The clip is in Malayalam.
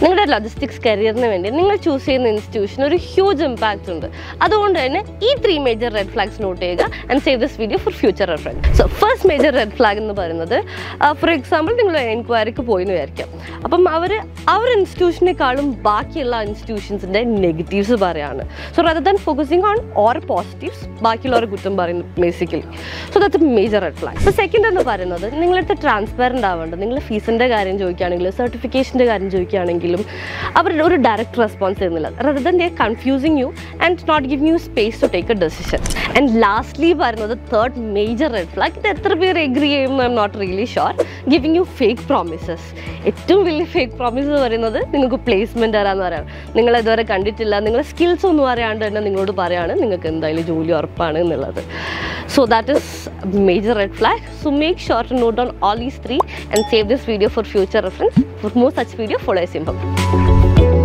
നിങ്ങളുടെ ലോജിസ്റ്റിക്സ് കരിയറിന് വേണ്ടി നിങ്ങൾ ചൂസ് ചെയ്യുന്ന ഇൻസ്റ്റിറ്റ്യൂഷൻ ഒരു ഹ്യൂജ് ഇമ്പാക്റ്റ് ഉണ്ട് അതുകൊണ്ട് തന്നെ ഈ three major red flags note ചെയ്യുക and save this video for future reference so first major red flag എന്ന് പറയുന്നത് ഫോർ എക്സാമ്പിൾ നിങ്ങൾ എൻക്വയറിക്ക് പോയി എന്ന് വിചാരിക്കാം അപ്പം അവർ ആ ഒരു ഇൻസ്റ്റിറ്റ്യൂഷനേക്കാളും ബാക്കിയുള്ള ഇൻസ്റ്റിറ്റ്യൂഷൻസിൻ്റെ നെഗറ്റീവ്സ് പറയാണ് so rather than focusing on or positives ബാക്കിയുള്ളവരെ കുറ്റം പറയുന്നു basically so that's major red flag ഇപ്പോൾ സെക്കൻഡ് എന്ന് പറയുന്നത് നിങ്ങളടുത്ത് ട്രാൻസ്പെറൻറ്റ് ആവേണ്ടത് നിങ്ങൾ ഫീസിൻ്റെ കാര്യം ചോദിക്കുകയാണെങ്കിലും സർട്ടിഫിക്കേഷൻ്റെ കാര്യം ചോദിക്കുകയാണെങ്കിലും അവർ ഒരു ഡയറക്റ്റ് റെസ്പോൺസ് തരുന്നില്ല rather than they confusing you and not giving you space to take a decision and lastly പറയുന്നത് തേർഡ് മേജർ റെഡ് ഫ്ലാഗ് ഇത് എത്ര പേർ എഗ്രി ചെയ്യും I'm not really sure giving you fake promises ഏറ്റവും വലിയ ഫേക്ക് പ്രോമിസ് എന്ന് പറയുന്നത് നിങ്ങൾക്ക് പ്ലേസ്മെൻറ്റ് തരാമെന്ന് പറയാം നിങ്ങൾ ഇതുവരെ കണ്ടിട്ടില്ല നിങ്ങളുടെ സ്കിൽസ് ഒന്നും അറിയാണ്ട് തന്നെ നിങ്ങളോട് പറയാണ് നിങ്ങൾക്ക് എന്തായാലും ജോലി ഉറപ്പാണ് എന്നുള്ളത് so that is major red flag so make sure to note on all these three and save this video for future reference for more such video follow സിംഹം